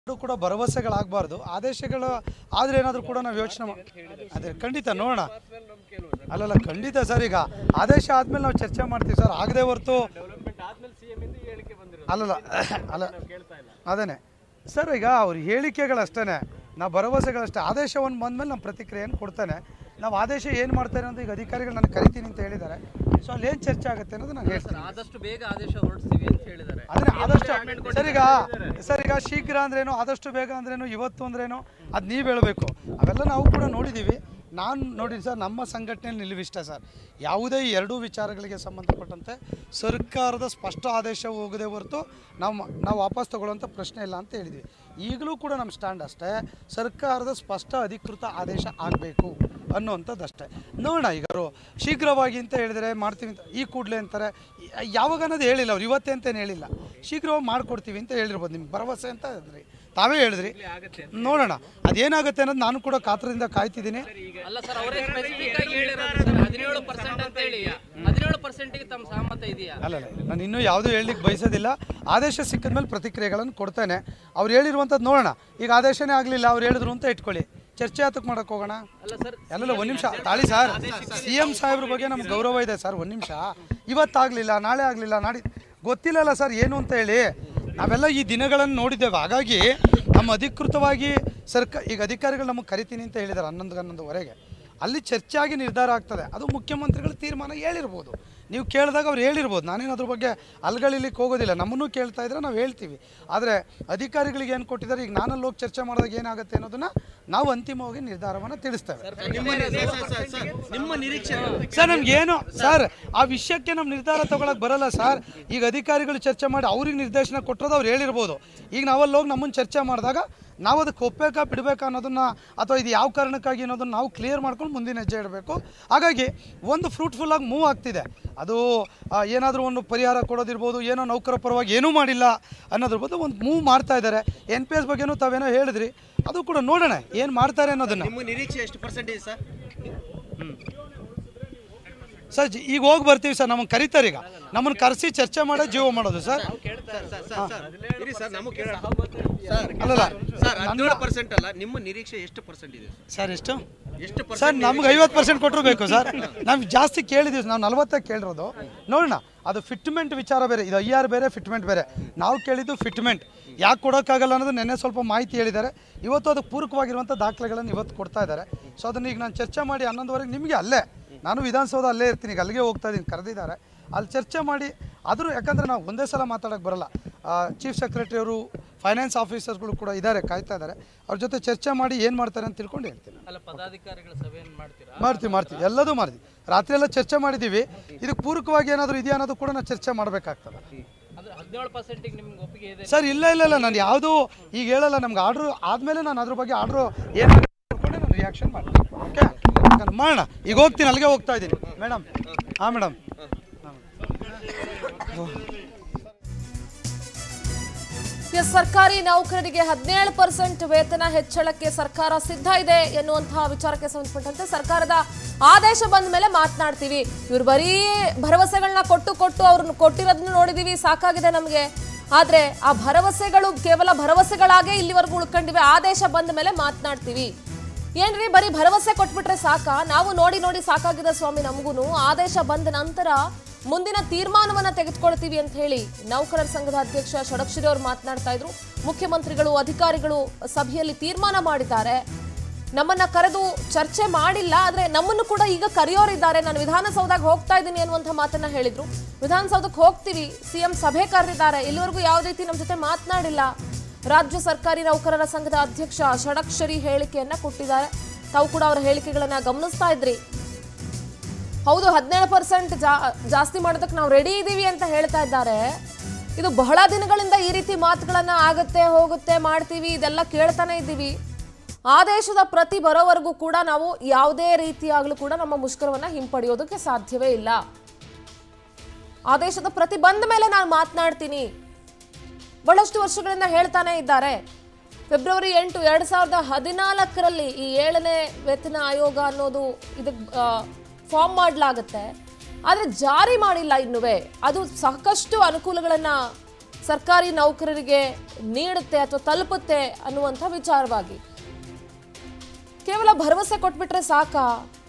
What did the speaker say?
ಅದು ಕೂಡ ಭರವಸೆಗಳಾಗಬಾರ್ದು ಆದೇಶಗಳು ಆದರೆ ಏನಾದರೂ ಕೂಡ ನಾವು ಯೋಚನೆ ಮಾ ಅದೇ ಖಂಡಿತ ನೋಡೋಣ ಅಲ್ಲಲ್ಲ ಖಂಡಿತ ಸರ್ ಈಗ ಆದೇಶ ಆದಮೇಲೆ ನಾವು ಚರ್ಚೆ ಮಾಡ್ತೀವಿ ಸರ್ ಆಗದೆ ಹೊರತು ಅಲ್ಲಲ್ಲ ಅಲ್ಲ ಅದೇನೆ ಸರ್ ಈಗ ಅವ್ರ ಹೇಳಿಕೆಗಳಷ್ಟೇ ನಾವು ಭರವಸೆಗಳಷ್ಟೇ ಆದೇಶವನ್ನು ಬಂದಮೇಲೆ ನಮ್ಮ ಪ್ರತಿಕ್ರಿಯೆಯನ್ನು ಕೊಡ್ತಾನೆ ನಾವು ಆದೇಶ ಏನು ಮಾಡ್ತಾರೆ ಅಂತ ಈಗ ಅಧಿಕಾರಿಗಳು ನಾನು ಕರಿತೀನಿ ಅಂತ ಹೇಳಿದ್ದಾರೆ ಸೊ ಅಲ್ಲಿ ಏನು ಚರ್ಚೆ ಆಗುತ್ತೆ ಅನ್ನೋದು ನಾನು ಹೇಳ್ತೀನಿ ಆದಷ್ಟು ಬೇಗ ಆದೇಶ ಹೊರಡಿಸ್ತೀವಿ ಅಂತ ಹೇಳಿದ್ದಾರೆ ಅದನ್ನ ಆದಷ್ಟು ಸರ್ ಈಗ ಸರ್ ಈಗ ಶೀಘ್ರ ಅಂದ್ರೇನು ಆದಷ್ಟು ಬೇಗ ಅಂದ್ರೇನು ಇವತ್ತು ಅಂದ್ರೇನು ಅದು ನೀವು ಹೇಳಬೇಕು ಅವೆಲ್ಲ ನಾವು ಕೂಡ ನೋಡಿದ್ದೀವಿ ನಾನು ನೋಡಿ ಸರ್ ನಮ್ಮ ಸಂಘಟನೆಯಲ್ಲಿ ನಿಲುವಿಷ್ಟ ಸರ್ ಯಾವುದೇ ಈ ಎರಡೂ ವಿಚಾರಗಳಿಗೆ ಸಂಬಂಧಪಟ್ಟಂತೆ ಸರ್ಕಾರದ ಸ್ಪಷ್ಟ ಆದೇಶ ಹೋಗದೆ ಹೊರತು ನಾವು ಮ- ನಾವು ವಾಪಸ್ ತಗೊಳ್ಳೋಂಥ ಪ್ರಶ್ನೆ ಇಲ್ಲ ಅಂತ ಹೇಳಿದ್ವಿ ಈಗಲೂ ಕೂಡ ನಮ್ಮ ಸ್ಟ್ಯಾಂಡ್ ಅಷ್ಟೇ ಸರ್ಕಾರದ ಸ್ಪಷ್ಟ ಅಧಿಕೃತ ಆದೇಶ ಆಗಬೇಕು ಅನ್ನುವಂಥದ್ದು ಅಷ್ಟೇ ನೋಡೋಣ ಈಗ ಅವರು ಶೀಘ್ರವಾಗಿ ಅಂತ ಹೇಳಿದರೆ ಮಾಡ್ತೀವಿ ಅಂತ ಈ ಕೂಡಲೇ ಅಂತಾರೆ ಯ- ಯಾವಾಗ ಅನ್ನೋದು ಹೇಳಿಲ್ಲ ಅವ್ರು ಇವತ್ತೇ ಅಂತೇನು ಹೇಳಿಲ್ಲ ಶೀಘ್ರವಾಗಿ ಮಾಡ್ಕೊಡ್ತೀವಿ ಅಂತ ಹೇಳಿರ್ಬೋದು ನಿಮ್ಗೆ ಭರವಸೆ ಅಂತ ಅಂದ್ರಿ ತಾವೇ ಹೇಳಿದ್ರಿ ನೋಡೋಣ ಅದೇನಾಗುತ್ತೆ ಅನ್ನೋದು ನಾನು ಕೂಡ ಕಾತ್ರದಿಂದ ಕಾಯ್ತಿದ್ದೀನಿ ಅಲ್ಲ ಸರ್ ಅವರೇ ಸ್ಪೆಸಿಫಿಕ್ ಆಗಿ ಹೇಳಿರೋದು ಸರ್ ಹದಿನೇಳು ಪರ್ಸೆಂಟ್ ಅಂತ ಹೇಳಿ ಹದಿನೇಳು ಪರ್ಸೆಂಟ್ಗೆ ತಮ್ಮ ಸಹಮತ ಇದೆಯಾ ಅಲ್ಲಲ್ಲ ನಾನು ಇನ್ನೂ ಯಾವುದೂ ಹೇಳಲಿಕ್ಕೆ ಬಯಸೋದಿಲ್ಲ ಆದೇಶ ಸಿಕ್ಕಿದ ಮೇಲೆ ಪ್ರತಿಕ್ರಿಯೆಗಳನ್ನು ಕೊಡ್ತೇನೆ ಅವ್ರು ಹೇಳಿರುವಂಥದ್ದು ನೋಡೋಣ ಈಗ ಆದೇಶನೇ ಆಗಲಿಲ್ಲ ಅವ್ರು ಹೇಳಿದ್ರು ಅಂತ ಇಟ್ಕೊಳ್ಳಿ ಚರ್ಚೆ ಆತಕ್ಕೆ ಮಾಡೋಕೆ ಹೋಗೋಣ ಅಲ್ಲ ಸರ್ ಅಲ್ಲಲ್ಲ ಒಂದು ನಿಮಿಷ ತಾಳಿ ಸರ್ ಸಿ ಎಂ ಸಾಹೇಬ್ರ ಬಗ್ಗೆ ನಮ್ಗೆ ಗೌರವ ಇದೆ ಸರ್ ಒಂದು ನಿಮಿಷ ಇವತ್ತಾಗಲಿಲ್ಲ ನಾಳೆ ಆಗಲಿಲ್ಲ ನಾಡಿ ಗೊತ್ತಿಲ್ಲಲ್ಲ ಸರ್ ಏನು ಅಂತ ಹೇಳಿ ನಾವೆಲ್ಲ ಈ ದಿನಗಳನ್ನು ನೋಡಿದ್ದೇವೆ ಹಾಗಾಗಿ ನಮ್ಮ ಅಧಿಕೃತವಾಗಿ ಸರ್ಕ ಈಗ ಅಧಿಕಾರಿಗಳು ನಮಗೆ ಕರಿತೀನಿ ಅಂತ ಹೇಳಿದ್ದಾರೆ ಹನ್ನೊಂದು ಹನ್ನೊಂದುವರೆಗೆ ಅಲ್ಲಿ ಚರ್ಚೆ ಆಗಿ ನಿರ್ಧಾರ ಆಗ್ತದೆ ಅದು ಮುಖ್ಯಮಂತ್ರಿಗಳ ತೀರ್ಮಾನ ಹೇಳಿರ್ಬೋದು ನೀವು ಕೇಳಿದಾಗ ಅವ್ರು ಹೇಳಿರ್ಬೋದು ನಾನೇನು ಅದ್ರ ಬಗ್ಗೆ ಅಲ್ಗಳಿಲಿಕ್ಕೆ ಹೋಗೋದಿಲ್ಲ ನಮ್ಮನ್ನು ಕೇಳ್ತಾ ಇದ್ರೆ ನಾವು ಹೇಳ್ತೀವಿ ಆದರೆ ಅಧಿಕಾರಿಗಳಿಗೆ ಏನು ಕೊಟ್ಟಿದ್ದಾರೆ ಈಗ ನಾನಲ್ಲಿ ಹೋಗಿ ಚರ್ಚೆ ಮಾಡಿದಾಗ ಏನಾಗುತ್ತೆ ಅನ್ನೋದನ್ನ ನಾವು ಅಂತಿಮವಾಗಿ ನಿರ್ಧಾರವನ್ನು ತಿಳಿಸ್ತೇವೆ ನಿಮ್ಮ ನಿರೀಕ್ಷೆ ಸರ್ ನಮ್ಗೇನು ಸರ್ ಆ ವಿಷಯಕ್ಕೆ ನಮ್ಮ ನಿರ್ಧಾರ ತಗೊಳಕ್ ಬರಲ್ಲ ಸರ್ ಈಗ ಅಧಿಕಾರಿಗಳು ಚರ್ಚೆ ಮಾಡಿ ಅವ್ರಿಗೆ ನಿರ್ದೇಶನ ಕೊಟ್ಟರೋದು ಅವ್ರು ಹೇಳಿರ್ಬೋದು ಈಗ ನಾವಲ್ಲಿ ಹೋಗಿ ನಮ್ಮನ್ನು ಚರ್ಚೆ ಮಾಡಿದಾಗ ನಾವು ಅದಕ್ಕೆ ಒಪ್ಪಬೇಕಾ ಬಿಡಬೇಕಾ ಅನ್ನೋದನ್ನ ಅಥವಾ ಇದು ಯಾವ ಕಾರಣಕ್ಕಾಗಿ ಅನ್ನೋದನ್ನ ನಾವು ಕ್ಲಿಯರ್ ಮಾಡ್ಕೊಂಡು ಮುಂದಿನ ಹೆಜ್ಜೆ ಇಡಬೇಕು ಹಾಗಾಗಿ ಒಂದು ಫ್ರೂಟ್ಫುಲ್ ಆಗಿ ಮೂವ್ ಆಗ್ತಿದೆ ಅದು ಏನಾದರೂ ಒಂದು ಪರಿಹಾರ ಕೊಡೋದಿರ್ಬೋದು ಏನೋ ನೌಕರ ಪರವಾಗಿ ಏನೂ ಮಾಡಿಲ್ಲ ಅನ್ನೋದ್ರ ಬದಲು ಒಂದು ಮೂವ್ ಮಾಡ್ತಾ ಇದ್ದಾರೆ ಎನ್ ಪಿ ಎಸ್ ಬಗ್ಗೆನೂ ತಾವೇನೋ ಹೇಳಿದ್ರಿ ಅದು ಕೂಡ ನೋಡೋಣ ಏನು ಮಾಡ್ತಾರೆ ಅನ್ನೋದನ್ನ ನಿಮ್ಮ ನಿರೀಕ್ಷೆ ಎಷ್ಟು ಪರ್ಸೆಂಟೇಜ್ ಸರ್ ಸರ್ ಜಿ- ಈಗ ಹೋಗಿ ಬರ್ತೀವಿ ಸರ್ ನಮ್ಮನ್ನು ಕರೀತಾರೆ ಈಗ ನಮ್ಮನ್ನು ಕರೆಸಿ ಚರ್ಚೆ ಮಾಡೋ ಜೀವ ಮಾಡೋದು ಸರ್ ಇರಿ ಸರ್ ನಮಗೆ ಕೇಳೋಣ ಸರ್ ಅಲ್ಲಲ್ಲ ಸರ್ ಹದಿನೇಳು ಪರ್ಸೆಂಟ್ ಅಲ್ಲ ನಿಮ್ಮ ನಿರೀಕ್ಷೆ ಎಷ್ಟು ಪರ್ಸೆಂಟ್ ಇದೆ ಸರ್? ಸರ್ ಎಷ್ಟು ಎಷ್ಟು ಸರ್ ಪರ್ಸೆಂಟ್ ನಮ್ಗೆ ಐವತ್ತು ಪರ್ಸೆಂಟ್ ಕೊಟ್ಟರು ಬೇಕು ಸರ್ ನಾವು ಜಾಸ್ತಿ ಕೇಳಿದ್ದೀವಿ ನಾವು ನಲ್ವತ್ತೇ ಕೇಳಿರೋದು ನೋಡೋಣ ಅದು ಫಿಟ್ಮೆಂಟ್ ವಿಚಾರ ಬೇರೆ ಇದು ಐ ಆರ್ ಬೇರೆ ಫಿಟ್ಮೆಂಟ್ ಬೇರೆ ನಾವು ಕೇಳಿದ್ದು ಫಿಟ್ಮೆಂಟ್ ಯಾಕೆ ಕೊಡೋಕ್ಕಾಗಲ್ಲ ಅನ್ನೋದು ನೆನ್ನೆ ಸ್ವಲ್ಪ ಮಾಹಿತಿ ಹೇಳಿದ್ದಾರೆ ಇವತ್ತು ಅದಕ್ಕೆ ಪೂರಕವಾಗಿರುವಂಥ ದಾಖಲೆಗಳನ್ನು ಇವತ್ತು ಕೊಡ್ತಾ ಇದ್ದಾರೆ ಸೊ ಅದನ್ನು ಈಗ ನಾನು ಚರ್ಚೆ ಮಾಡಿ ಹನ್ನೊಂದುವರೆಗೆ ನಿಮಗೆ ಅಲ್ಲೇ ನಾನು ವಿಧಾನಸೌಧ ಅಲ್ಲೇ ಇರ್ತೀನಿ ಈಗ ಅಲ್ಲಿಗೆ ಹೋಗ್ತಾ ಇದ್ದೀನಿ ಕರೆದಿದ್ದಾರೆ ಅಲ್ಲಿ ಚರ್ಚೆ ಮಾಡಿ ಆದರೂ ಯಾಕಂದರೆ ನಾವು ಒಂದೇ ಸಲ ಮಾತಾಡೋಕ್ಕೆ ಬರಲ್ಲ ಚೀಫ್ ಸೆಕ್ರೆಟರಿ ಅವರು ಫೈನಾನ್ಸ್ ಆಫೀಸರ್ಗಳು ಕೂಡ ಇದ್ದಾರೆ ಕಾಯ್ತಾ ಇದ್ದಾರೆ ಅವ್ರ ಜೊತೆ ಚರ್ಚೆ ಮಾಡಿ ಏನು ಮಾಡ್ತಾರೆ ಅಂತ ತಿಳ್ಕೊಂಡು ಹೇಳ್ತೀನಿ ಅಲ್ಲ ಪದಾಧಿಕಾರಿಗಳ ಸಭೆಯನ್ನು ಮಾಡ್ತೀರಾ ಮಾಡ್ತೀವಿ ಮಾಡ್ತೀವಿ ಎಲ್ಲದೂ ಮಾಡ್ತೀವಿ ರಾತ್ರಿ ಎಲ್ಲ ಚರ್ಚೆ ಮಾಡಿದ್ದೀವಿ ಇದಕ್ಕೆ ಪೂರಕವಾಗಿ ಏನಾದರೂ ಇದೆಯಾ ಅನ್ನೋದು ಕೂಡ ನಾವು ಚರ್ಚೆ ಮಾಡಬೇಕಾಗ್ತದೆ ಅಂದ್ರೆ ಹದಿನೇಳು ಪರ್ಸೆಂಟಿಗೆ ನಿಮ್ಗೆ ಒಪ್ಪಿಗೆ ಇದೆ ಸರ್ ಇಲ್ಲ ಇಲ್ಲ ಇಲ್ಲ ನಾನು ಯಾವುದೂ ಈಗ ಹೇಳಲ್ಲ ನಮ್ಗೆ ಆರ್ಡ್ರು ಆದಮೇಲೆ ನಾನು ಅದ್ರ ಬಗ್ಗೆ ಆರ್ಡ್ರು ಏನಾಗುತ್ತೆ ನೋಡ್ಕೊಂಡೆ ನಾನು ರಿಯಾಕ್ಷನ್ ಮಾಡ್ತೀನಿ ಓಕೆ ನಾನು ಮಾಡೋಣ ಈಗ ಹೋಗ್ತೀನಿ ಅಲ್ಲಿಗೆ ಹೋಗ್ತಾ ಇದ್ದೀನಿ ಮೇಡಮ್ ಹಾಂ ಮೇಡಮ್ ಎಸ್ ಸರ್ಕಾರಿ ನೌಕರರಿಗೆ ಹದಿನೇಳು ಪರ್ಸೆಂಟ್ ವೇತನ ಹೆಚ್ಚಳಕ್ಕೆ ಸರ್ಕಾರ ಸಿದ್ಧ ಇದೆ ಎನ್ನುವಂತಹ ವಿಚಾರಕ್ಕೆ ಸಂಬಂಧಪಟ್ಟಂತೆ ಸರ್ಕಾರದ ಆದೇಶ ಬಂದ ಮೇಲೆ ಮಾತನಾಡ್ತೀವಿ ಇವ್ರು ಬರೀ ಭರವಸೆಗಳನ್ನ ಕೊಟ್ಟು ಕೊಟ್ಟು ಅವ್ರನ್ನ ಕೊಟ್ಟಿರೋದನ್ನ ನೋಡಿದೀವಿ ಸಾಕಾಗಿದೆ ನಮಗೆ ಆದ್ರೆ ಆ ಭರವಸೆಗಳು ಕೇವಲ ಭರವಸೆಗಳಾಗೇ ಇಲ್ಲಿವರೆಗೂ ಉಳ್ಕೊಂಡಿವೆ ಆದೇಶ ಬಂದ ಮೇಲೆ ಮಾತನಾಡ್ತೀವಿ ಏನ್ರಿ ಬರೀ ಭರವಸೆ ಕೊಟ್ಬಿಟ್ರೆ ಸಾಕ ನಾವು ನೋಡಿ ನೋಡಿ ಸಾಕಾಗಿದೆ ಸ್ವಾಮಿ ನಮಗೂನು ಆದೇಶ ಬಂದ ನಂತರ ಮುಂದಿನ ತೀರ್ಮಾನವನ್ನ ತೆಗೆದುಕೊಳ್ತೀವಿ ಅಂತ ಹೇಳಿ ನೌಕರರ ಸಂಘದ ಅಧ್ಯಕ್ಷ ಷಡಕ್ಷರಿ ಅವರು ಮಾತನಾಡ್ತಾ ಇದ್ರು ಮುಖ್ಯಮಂತ್ರಿಗಳು ಅಧಿಕಾರಿಗಳು ಸಭೆಯಲ್ಲಿ ತೀರ್ಮಾನ ಮಾಡಿದ್ದಾರೆ ನಮ್ಮನ್ನ ಕರೆದು ಚರ್ಚೆ ಮಾಡಿಲ್ಲ ಆದ್ರೆ ನಮ್ಮನ್ನು ಕೂಡ ಈಗ ಕರೆಯೋರಿದ್ದಾರೆ ನಾನು ವಿಧಾನಸೌಧಕ್ಕೆ ಹೋಗ್ತಾ ಇದ್ದೀನಿ ಅನ್ನುವಂಥ ಮಾತನ್ನ ಹೇಳಿದ್ರು ವಿಧಾನಸೌಧಕ್ಕೆ ಹೋಗ್ತೀವಿ ಸಿಎಂ ಸಭೆ ಕರೆದಿದ್ದಾರೆ ಇಲ್ಲಿವರೆಗೂ ಯಾವ ರೀತಿ ನಮ್ಮ ಜೊತೆ ಮಾತನಾಡಿಲ್ಲ ರಾಜ್ಯ ಸರ್ಕಾರಿ ನೌಕರರ ಸಂಘದ ಅಧ್ಯಕ್ಷ ಷಡಕ್ಷರಿ ಹೇಳಿಕೆಯನ್ನ ಕೊಟ್ಟಿದ್ದಾರೆ ತಾವು ಕೂಡ ಅವರ ಹೇಳಿಕೆಗಳನ್ನ ಗಮನಿಸ್ತಾ ಇದ್ರಿ ಹೌದು ಹದಿನೇಳು ಪರ್ಸೆಂಟ್ ಜಾಸ್ತಿ ಮಾಡೋದಕ್ಕೆ ನಾವು ರೆಡಿ ಇದ್ದೀವಿ ಅಂತ ಹೇಳ್ತಾ ಇದ್ದಾರೆ ಇದು ಬಹಳ ದಿನಗಳಿಂದ ಈ ರೀತಿ ಮಾತುಗಳನ್ನ ಆಗುತ್ತೆ ಹೋಗುತ್ತೆ ಮಾಡ್ತೀವಿ ಇದೆಲ್ಲ ಕೇಳ್ತಾನೆ ಇದ್ದೀವಿ ಆದೇಶದ ಪ್ರತಿ ಬರೋವರೆಗೂ ಕೂಡ ನಾವು ಯಾವುದೇ ರೀತಿಯಾಗಲೂ ಕೂಡ ನಮ್ಮ ಮುಷ್ಕರವನ್ನ ಹಿಂಪಡೆಯೋದಕ್ಕೆ ಸಾಧ್ಯವೇ ಇಲ್ಲ ಆದೇಶದ ಪ್ರತಿ ಬಂದ ಮೇಲೆ ನಾನು ಮಾತನಾಡ್ತೀನಿ ಬಹಳಷ್ಟು ವರ್ಷಗಳಿಂದ ಹೇಳ್ತಾನೆ ಇದ್ದಾರೆ ಫೆಬ್ರವರಿ ಎಂಟು ಎರಡ್ ಸಾವಿರದ ಹದಿನಾಲ್ಕರಲ್ಲಿ ಈ ಏಳನೇ ವೇತನ ಆಯೋಗ ಅನ್ನೋದು ಇದಕ್ಕೆ ಫಾರ್ಮ್ ಮಾಡಲಾಗುತ್ತೆ ಆದರೆ ಜಾರಿ ಮಾಡಿಲ್ಲ ಇನ್ನುವೇ ಅದು ಸಾಕಷ್ಟು ಅನುಕೂಲಗಳನ್ನು ಸರ್ಕಾರಿ ನೌಕರರಿಗೆ ನೀಡುತ್ತೆ ಅಥವಾ ತಲುಪುತ್ತೆ ಅನ್ನುವಂಥ ವಿಚಾರವಾಗಿ ಕೇವಲ ಭರವಸೆ ಕೊಟ್ಬಿಟ್ರೆ ಸಾಕಾ